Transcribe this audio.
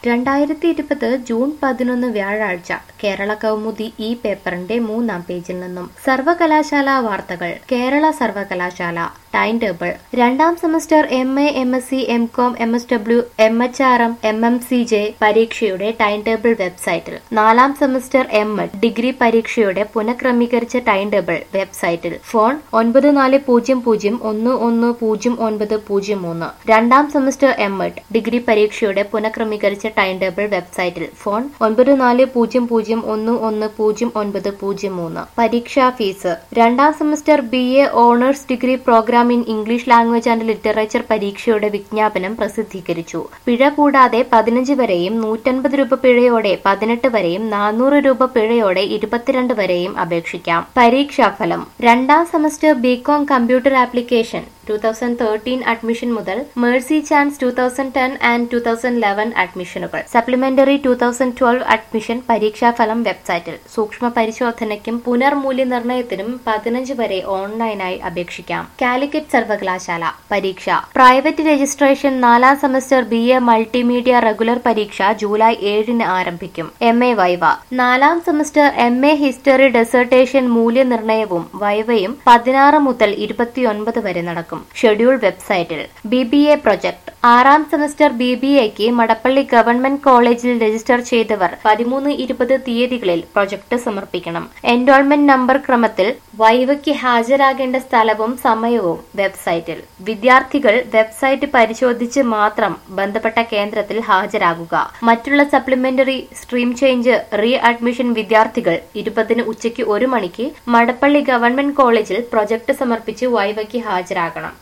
രണ്ടായിരത്തി ഇരുപത് ജൂൺ പതിനൊന്ന് വ്യാഴാഴ്ച കേരള കൗമുദി ഈ പേപ്പറിന്റെ മൂന്നാം പേജിൽ നിന്നും സർവകലാശാല വാർത്തകൾ കേരള സർവകലാശാല ടൈം ടേബിൾ രണ്ടാം semester M A M S C M com M S W M H R M M M C J പരീക്ഷയുടെ ടൈം ടേബിൾ വെബ്സൈറ്റിൽ നാലാം സെമസ്റ്റർ എം എഡ് ഡിഗ്രി പരീക്ഷയുടെ പുനഃക്രമീകരിച്ച ടൈം ടേബിൾ വെബ്സൈറ്റിൽ ഫോൺ ഒൻപത് നാല് പൂജ്യം പൂജ്യം ഒന്ന് ഒന്ന് പൂജ്യം ഒൻപത് പൂജ്യം മൂന്ന് രണ്ടാം സെമസ്റ്റർ എം എഡ് ഡിഗ്രി പരീക്ഷയുടെ പുനഃക്രമീകരിച്ച ടൈം ടേബിൾ വെബ്സൈറ്റിൽ ഫോൺ ഒൻപത് നാല് പൂജ്യം പൂജ്യം ഒന്ന് ഒന്ന് പൂജ്യം ഒൻപത് പൂജ്യം മൂന്ന് പരീക്ഷാ ഫീസ് രണ്ടാം semester B A honours degree programme in English language and literature പരീക്ഷയുടെ വിജ്ഞാപനം പ്രസിദ്ധീകരിച്ചു പിഴ കൂടാതെ പതിനഞ്ച് വരെയും നൂറ്റൻപത് രൂപ പിഴയോടെ പതിനെട്ട് വരെയും നാനൂറ് രൂപ പിഴയോടെ ഇരുപത്തിരണ്ട് വരെയും അപേക്ഷിക്കാം പരീക്ഷാഫലം രണ്ടാം semester B Com computer application two thousand thirteen admission മുതൽ mercy chance two thousand ten and two thousand eleven അഡ്മിഷനുകൾ supplementary two thousand twelve admission പരീക്ഷാഫലം വെബ്സൈറ്റിൽ സൂക്ഷ്മ പരിശോധനയ്ക്കും പുനർമൂല്യനിർണ്ണയത്തിനും പതിനഞ്ച് വരെ ഓൺലൈനായി അപേക്ഷിക്കാം കാലിക്കറ്റ് സർവകലാശാല പരീക്ഷ പ്രൈവറ്റ് രജിസ്ട്രേഷൻ നാലാം semester B A multimedia regular പരീക്ഷ ജൂലൈ ഏഴിന് ആരംഭിക്കും എം എ വൈവ നാലാം semester M A history dissertation മൂല്യനിർണ്ണയവും വൈവയും പതിനാറ് മുതൽ ഇരുപത്തിയൊൻപത് വരെ നടക്കും ഷെഡ്യൂൾ വെബ്സൈറ്റിൽ ബി ബി എ പ്രൊജക്ട് ആറാം സെമസ്റ്റർ ബി ബി എക്ക് മടപ്പള്ളി ഗവൺമെന്റ് കോളേജിൽ രജിസ്റ്റർ ചെയ്തവർ പതിമൂന്ന് ഇരുപത് തീയതികളിൽ പ്രൊജക്ട് സമർപ്പിക്കണം എൻറോൾമെന്റ് നമ്പർ ക്രമത്തിൽ വൈവയ്ക്ക് ഹാജരാകേണ്ട സ്ഥലവും സമയവും വെബ്സൈറ്റിൽ വിദ്യാർത്ഥികൾ വെബ്സൈറ്റ് പരിശോധിച്ച് മാത്രം ബന്ധപ്പെട്ട കേന്ദ്രത്തിൽ ഹാജരാകുക മറ്റുള്ള supplementary stream change re admission വിദ്യാർത്ഥികൾ ഇരുപതിന് ഉച്ചയ്ക്ക് ഒരു മണിക്ക് മടപ്പള്ളി ഗവൺമെന്റ് കോളേജിൽ പ്രൊജക്ട് സമർപ്പിച്ച് വൈവയ്ക്ക് ഹാജരാകണം